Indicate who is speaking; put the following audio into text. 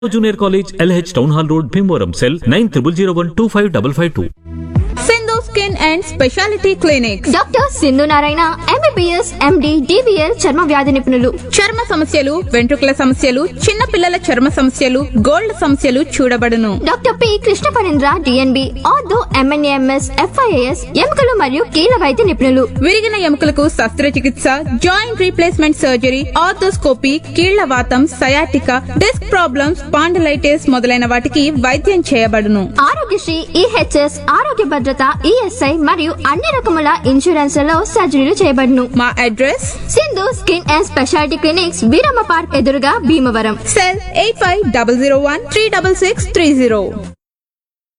Speaker 1: junior college LH town hall road Bhimavaram cell nine triple zero one two five double five two
Speaker 2: Sindhu skin and speciality clinic
Speaker 3: doctor Sindhu Narayana MBBS MD DBL చర్మ వ్యాధి నిపుణులు
Speaker 2: చర్మ సమస్యలు వెంట్రుకల సమస్యలు చిన్న పిల్లల చర్మ సమస్యలు గోల్డ్ సమస్యలు చూడబడును
Speaker 3: doctor P Krishna Parendra DNB ortho MNAMS FIAS ఎముకలు మరియు కీళ్ళ వైద్య నిపుణులు
Speaker 2: విరిగిన ఎముకలకు శస్త్రచికిత్స జాయింట్ రీప్లేస్మెంట్ సర్జరీ ఆర్థోస్కోపీ కీళ్ల వాతం సయాటిక డిస్క్ ప్రాబ్లమ్స్ పాండలైటిస్ మొదలైన వాటికి వైద్యం చేయబడును
Speaker 3: ఆరోగ్యశ్రీ ఈహెచ్ఎస్ ఆరోగ్య భద్రత ఈఎస్ఐ మరియు అన్ని రకముల ఇన్సూరెన్స్లలో సర్జరీలు చేయబడును
Speaker 2: మా address
Speaker 3: Sindhu skin and speciality clinics Veeramma park ఎదురుగా Bhimavaram
Speaker 2: cell eight five double zero one three double six three zero